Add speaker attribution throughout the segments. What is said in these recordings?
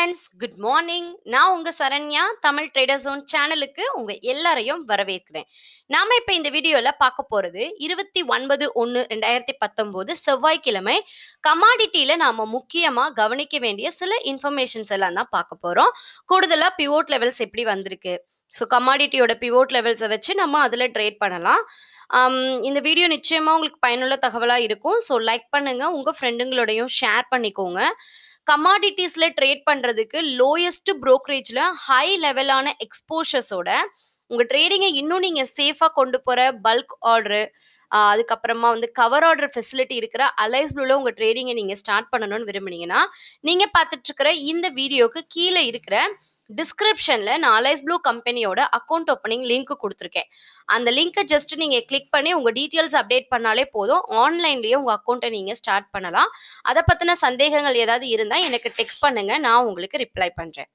Speaker 1: friends good morning நான் உங்க Saranya Tamil trader zone சேனலுக்கு உங்க எல்லாரையும் வரவேற்கிறேன் நாம இப்ப இந்த வீடியோல பார்க்க போறது இருபத்தி ஒன்பது ஒன்னு ரெண்டாயிரத்தி பத்தொன்பது செவ்வாய்க்கிழமை கமாடிட்டியில நாம முக்கியமா கவனிக்க வேண்டிய சில இன்ஃபர்மேஷன்ஸ் எல்லாம் தான் பார்க்க போறோம் கூடுதலா பிவோட் லெவல்ஸ் எப்படி வந்திருக்கு ஸோ கமாடிட்டியோட பிவோட் லெவல்ஸை வச்சு நம்ம அதில் ட்ரேட் பண்ணலாம் ஆம், இந்த வீடியோ நிச்சயமா உங்களுக்கு பயனுள்ள தகவலாக இருக்கும் ஸோ லைக் பண்ணுங்க உங்க ஃப்ரெண்டுங்களோடையும் ஷேர் பண்ணிக்கோங்க கமாடிட்டிஸ்ல ட்ரேட் பண்றதுக்கு லோயஸ்ட் brokerage-ல ஹை லெவலான எக்ஸ்போஷர்ஸோட உங்க ட்ரேடிங்கை இன்னும் நீங்க சேஃபா கொண்டு போற பல்க் ஆர்டர் அதுக்கப்புறமா வந்து கவர் ஆர்டர் ஃபெசிலிட்டி இருக்கிற அலைஸ் ப்ளூல உங்க ட்ரேடிங்கை நீங்க ஸ்டார்ட் பண்ணணும்னு விரும்புனீங்கன்னா நீங்க பார்த்துட்டு இருக்கிற இந்த வீடியோக்கு கீழே இருக்கிற டிஸ்கிரிப்ஷன்ல நான் அலைஸ் ப்ளூ கம்பெனியோட அக்கௌண்ட் ஓப்பனிங் லிங்க் கொடுத்துருக்கேன் அந்த லிங்கை ஜஸ்ட் நீங்க கிளிக் பண்ணி உங்க டீட்டெயில்ஸ் அப்டேட் பண்ணாலே போதும் ஆன்லைன்லயே உங்க அக்கௌண்ட்டை நீங்க ஸ்டார்ட் பண்ணலாம் அதை பத்தின சந்தேகங்கள் ஏதாவது இருந்தா எனக்கு டெக்ஸ்ட் பண்ணுங்க நான் உங்களுக்கு ரிப்ளை பண்றேன்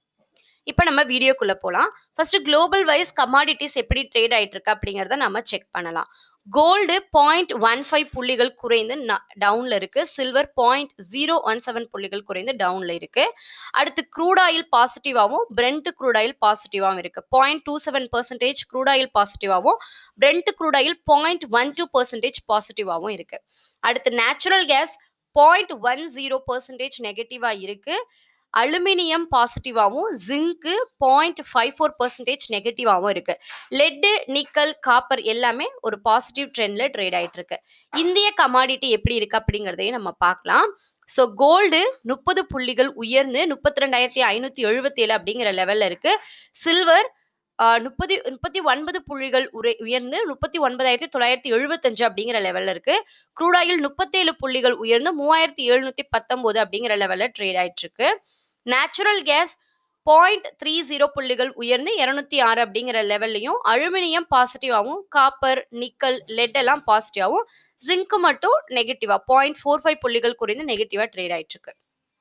Speaker 1: இப்போ நம்ம வீடியோக்குள்ள போகலாம் ஃபர்ஸ்ட் குளோபல் வைஸ் கமாடிட்டிஸ் எப்படி ட்ரேட் ஆயிட்டு இருக்கு அப்படிங்கிறத நம்ம செக் பண்ணலாம் கோல்டு பாயிண்ட் ஒன் ஃபைவ் புள்ளிகள் குறைந்து டவுன்ல இருக்கு silver point zero one seven புள்ளிகள் குறைந்து டவுன்ல இருக்கு அடுத்து க்ரூட் ஆயில் பாசிட்டிவாகவும் பிரெண்ட் க்ரூட் ஆயில் பாசிட்டிவாகவும் இருக்கு point two seven percentage crude oil பாசிட்டிவாகவும் Brent crude oil point one two percentage பாசிட்டிவாகவும் இருக்கு அடுத்து natural gas point one zero percentage நெகட்டிவா இருக்கு அலுமினியம் பாசிட்டிவாகவும் ஜிங்க்கு பாயிண்ட் ஃபைவ் ஃபோர் பர்சன்டேஜ் நெகட்டிவாகவும் இருக்கு லெட்டு நிக்கல் காப்பர் எல்லாமே ஒரு பாசிட்டிவ் ட்ரெண்ட்ல ட்ரேட் ஆயிட்டு இருக்கு இந்திய கமாடிட்டி எப்படி இருக்கு அப்படிங்கிறதையும் நம்ம பார்க்கலாம் ஸோ கோல்டு முப்பது புள்ளிகள் உயர்ந்து முப்பத்தி ரெண்டாயிரத்தி ஐநூத்தி எழுபத்தி ஏழு அப்படிங்கிற லெவல்ல இருக்கு சில்வர் முப்பத்தி முப்பத்தி ஒன்பது புள்ளிகள் உரை உயர்ந்து முப்பத்தி ஒன்பதாயிரத்தி தொள்ளாயிரத்தி எழுபத்தஞ்சு அப்படிங்கிற லெவல்ல இருக்கு க்ரூடாயில் முப்பத்தேழு புள்ளிகள் உயர்ந்து மூவாயிரத்தி எழுநூத்தி பத்தொன்பது அப்படிங்கிற லெவல்ல ட்ரேட் ஆயிட்டு இருக்கு natural gas point three zero புள்ளிகள் உயர்ந்து இருநூத்தி ஆறு அப்படிங்கிற லெவல்லையும் அலுமினியம் பாசிட்டிவாகவும் காப்பர் நிக்கல் லெட் எல்லாம் பாசிட்டிவாகவும் ஜிங்க் மட்டும் நெகட்டிவா பாயிண்ட் ஃபோர் ஃபைவ் புள்ளிகள் குறைந்து நெகட்டிவா ட்ரேட் ஆயிட்டு இருக்கு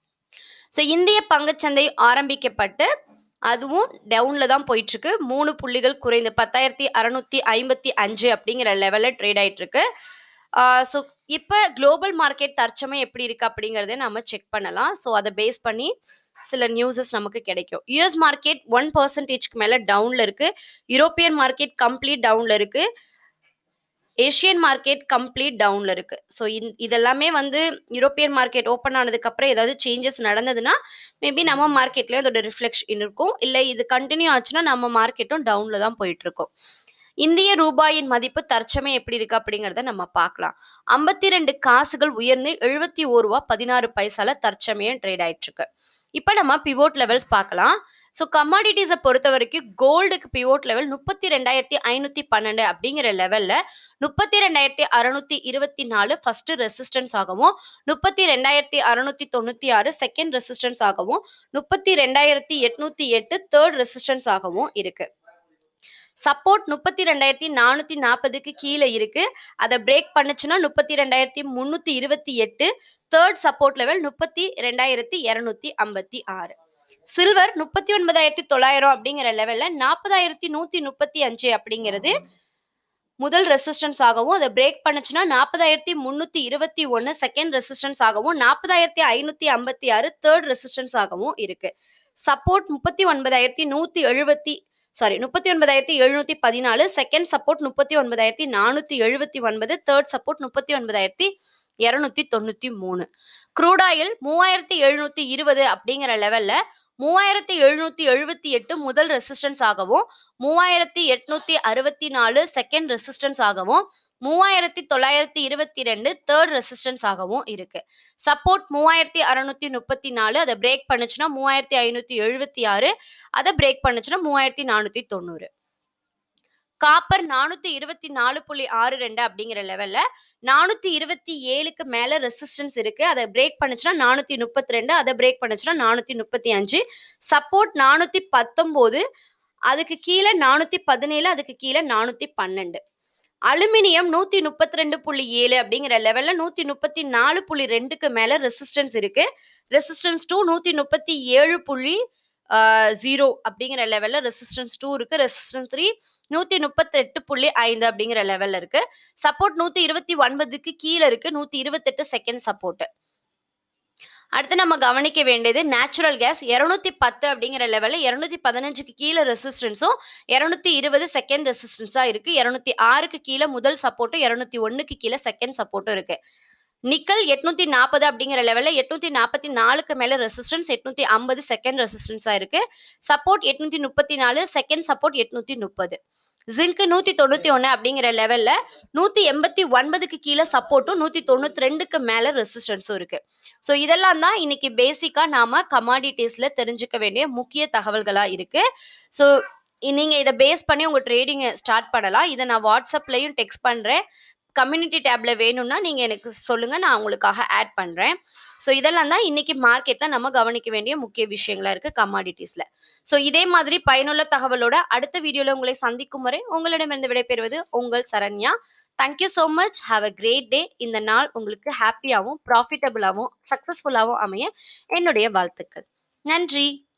Speaker 1: ஸோ இந்திய பங்குச்சந்தை ஆரம்பிக்கப்பட்டு அதுவும் டவுன்ல தான் போயிட்டு இருக்கு மூணு புள்ளிகள் குறைந்து பத்தாயிரத்தி அறுநூத்தி ஐம்பத்தி அஞ்சு அப்படிங்கிற லெவல்ல ட்ரேட் ஆயிட்டு இருக்கு ஸோ இப்போ குளோபல் மார்க்கெட் தற்சமயம் எப்படி இருக்கு அப்படிங்கிறத நம்ம செக் பண்ணலாம் ஸோ அதை பேஸ் பண்ணி சில நியூஸஸ் நமக்கு கிடைக்கும் யூஎஸ் மார்க்கெட் ஒன் பர்சன்டேஜ்க்கு மேல டவுன்ல இருக்கு யூரோப்பியன் மார்க்கெட் கம்ப்ளீட் டவுன்ல இருக்கு ஏஷியன் மார்க்கெட் கம்ப்ளீட் டவுன்ல இருக்கு ஸோ இதெல்லாமே வந்து யூரோப்பியன் மார்க்கெட் ஓப்பன் ஆனதுக்கு அப்புறம் ஏதாவது சேஞ்சஸ் நடந்ததுன்னா மேபி நம்ம மார்க்கெட்லயும் அதோட ரிஃப்ளெக்ஷன் இருக்கும் இல்லை இது கண்டினியூ ஆச்சுன்னா நம்ம மார்க்கெட்டும் டவுன்ல தான் போயிட்டு இருக்கோம் இந்திய ரூபாயின் மதிப்பு தற்சமயம் எப்படி இருக்கு அப்படிங்கறத நம்ம பார்க்கலாம் ஐம்பத்தி ரெண்டு காசுகள் உயர்ந்து எழுபத்தி ஒரு ரூபா பதினாறு பைசால தற்சமயம் ட்ரேட் ஆயிட்டு இருக்கு இப்போ நம்ம பிவோட் லெவல்ஸ் பார்க்கலாம் ஸோ கமாடிட்டிஸை பொறுத்த வரைக்கும் கோல்டுக்கு பிவோட் லெவல் முப்பத்தி ரெண்டாயிரத்தி ஐநூத்தி பன்னெண்டு அப்படிங்கிற லெவல்ல முப்பத்தி ரெண்டாயிரத்தி அறுநூத்தி இருபத்தி நாலு ஃபர்ஸ்ட் ரெசிஸ்டன்ஸ் ஆகவும் முப்பத்தி ரெண்டாயிரத்தி அறுநூத்தி தொண்ணூத்தி ஆறு செகண்ட் ரெசிஸ்டன்ஸ் ஆகவும் முப்பத்தி ரெண்டாயிரத்தி எட்நூத்தி எட்டு தேர்ட் ரெசிஸ்டன்ஸ் ஆகவும் இருக்கு சப்போர்ட் முப்பத்தி ரெண்டாயிரத்தி நானூத்தி நாற்பதுக்கு கீழே இருக்கு அதை பிரேக் பண்ணுச்சுன்னா முப்பத்தி ரெண்டாயிரத்தி முன்னூத்தி இருபத்தி எட்டு தேர்ட் சப்போர்ட் லெவல் முப்பத்தி ரெண்டாயிரத்தி இருநூத்தி ஐம்பத்தி ஆறு சில்வர் முப்பத்தி ஒன்பதாயிரத்தி தொள்ளாயிரம் அப்படிங்கிற லெவல்ல நாற்பதாயிரத்தி நூத்தி முப்பத்தி அஞ்சு அப்படிங்கிறது முதல் ரெசிஸ்டன்ஸ் ஆகவும் அதை பிரேக் பண்ணுச்சுன்னா நாற்பதாயிரத்தி முன்னூத்தி இருபத்தி ஒன்னு செகண்ட் ரெசிஸ்டன்ஸ் ஆகவும் நாற்பதாயிரத்தி ஐநூத்தி ஐம்பத்தி ஆறு தேர்ட் ரெசிஸ்டன்ஸ் ஆகவும் இருக்கு சப்போர்ட் முப்பத்தி ஒன்பதாயிரத்தி நூத்தி எழுபத்தி சாரி முப்பத்தி ஒன்பதாயிரத்தி எழுநூத்தி பதினாலு செகண்ட் சப்போர்ட் முப்பத்தி ஒன்பதாயிரத்தி நானூத்தி எழுபத்தி ஒன்பது தேர்ட் சப்போர்ட் முப்பத்தி ஒன்பதாயிரத்தி இருநூத்தி தொண்ணூத்தி மூணு க்ரூடாயில் மூவாயிரத்தி எழுநூத்தி இருபது அப்படிங்கிற லெவல்ல மூவாயிரத்தி எழுநூத்தி எழுபத்தி எட்டு முதல் ரெசிஸ்டன்ஸ் ஆகவும் மூவாயிரத்தி எட்நூத்தி அறுபத்தி நாலு செகண்ட் ரெசிஸ்டன்ஸ் ஆகவும் மூவாயிரத்தி தொள்ளாயிரத்தி இருபத்தி ரெண்டு தேர்ட் ரெசிஸ்டன்ஸ் ஆகவும் இருக்கு சப்போர்ட் மூவாயிரத்தி அறுநூத்தி முப்பத்தி நாலு அதை பிரேக் பண்ணுச்சுன்னா மூவாயிரத்தி ஐநூத்தி எழுபத்தி ஆறு அதை பிரேக் பண்ணுச்சுன்னா மூவாயிரத்தி நானூத்தி தொண்ணூறு காப்பர் நானூத்தி இருபத்தி நாலு புள்ளி ஆறு ரெண்டு அப்படிங்கிற லெவல்ல நானூத்தி இருபத்தி ஏழுக்கு மேல ரெசிஸ்டன்ஸ் இருக்கு அதை பிரேக் பண்ணுச்சுன்னா நானூத்தி முப்பத்தி ரெண்டு அதை பிரேக் பண்ணுச்சுன்னா நானூத்தி முப்பத்தி அஞ்சு சப்போர்ட் நானூத்தி பத்தொன்பது அதுக்கு கீழே நானூத்தி பதினேழு அதுக்கு கீழே நானூத்தி பன்னெண்டு அலுமினியம் நூத்தி முப்பத்தி ரெண்டு புள்ளி ஏழு அப்படிங்கிற லெவல்ல நூத்தி முப்பத்தி நாலு புள்ளி ரெண்டுக்கு மேல ரெசிஸ்டன்ஸ் இருக்கு ரெசிஸ்டன்ஸ் டூ நூத்தி முப்பத்தி ஏழு புள்ளி ஜீரோ அப்படிங்கிற லெவல்ல ரெசிஸ்டன்ஸ் டூ இருக்கு ரெசிஸ்டன்ஸ் த்ரீ நூத்தி முப்பத்தி எட்டு புள்ளி ஐந்து அப்படிங்கிற லெவல்ல இருக்கு சப்போர்ட் நூத்தி இருபத்தி ஒன்பதுக்கு கீழே இருக்கு நூத்தி இருபத்தெட்டு செகண்ட் சப்போர்ட் அடுத்து நம்ம கவனிக்க வேண்டியது நேச்சுரல் கேஸ் இருநூத்தி பத்து அப்படிங்கிற லெவலில் இருநூத்தி பதினஞ்சுக்கு கீழே ரெசிஸ்டன்ஸும் இருநூத்தி இருபது செகண்ட் ரெசிஸ்டன்ஸா இருக்கு இருநூத்தி ஆறுக்கு கீழே முதல் சப்போர்ட்டும் இருநூத்தி ஒண்ணுக்கு கீழே செகண்ட் சப்போர்ட்டும் இருக்கு நிக்கல் எட்நூத்தி நாற்பது அப்படிங்கிற லெவலில் எட்நூத்தி நாற்பத்தி நாலுக்கு மேல ரெசிஸ்டன்ஸ் எட்நூத்தி ஐம்பது செகண்ட் ரெசிஸ்டன்ஸா இருக்கு சப்போர்ட் எட்நூத்தி முப்பத்தி நாலு செகண்ட் சப்போர்ட் எட்நூத்தி முப்பது ஜிங்க் நூத்தி தொண்ணூத்தி ஒன்னு அப்படிங்கிற லெவல்ல நூத்தி எண்பத்தி ஒன்பதுக்கு கீழே சப்போர்ட்டும் நூத்தி தொண்ணூத்தி ரெண்டுக்கு மேல ரெசிஸ்டன்ஸும் இருக்கு ஸோ இதெல்லாம் தான் இன்னைக்கு பேசிக்கா நாம கமாடிட்டிஸ்ல தெரிஞ்சுக்க வேண்டிய முக்கிய தகவல்களா இருக்கு ஸோ நீங்க இதை பேஸ் பண்ணி உங்க ட்ரேடிங்கை ஸ்டார்ட் பண்ணலாம் இதை நான் வாட்ஸ்அப்லயும் டெக்ஸ்ட் பண்றேன் கம்யூனிட்டி டேப்ல வேணும்னா நீங்க எனக்கு சொல்லுங்க நான் உங்களுக்காக ஆட் பண்றேன் ஸோ இதெல்லாம் தான் இன்னைக்கு மார்க்கெட்ல நம்ம கவனிக்க வேண்டிய முக்கிய விஷயங்களா இருக்கு கமாடிட்டிஸ்ல ஸோ இதே மாதிரி பயனுள்ள தகவலோட அடுத்த வீடியோல உங்களை சந்திக்கும் வரை உங்களிடமிருந்து விடைபெறுவது உங்கள் Saranya thank you so much have a great day இந்த நாள் உங்களுக்கு ஹாப்பியாகவும் ப்ராஃபிட்டபுளாகவும் சக்ஸஸ்ஃபுல்லாகவும் அமைய என்னுடைய வாழ்த்துக்கள் நன்றி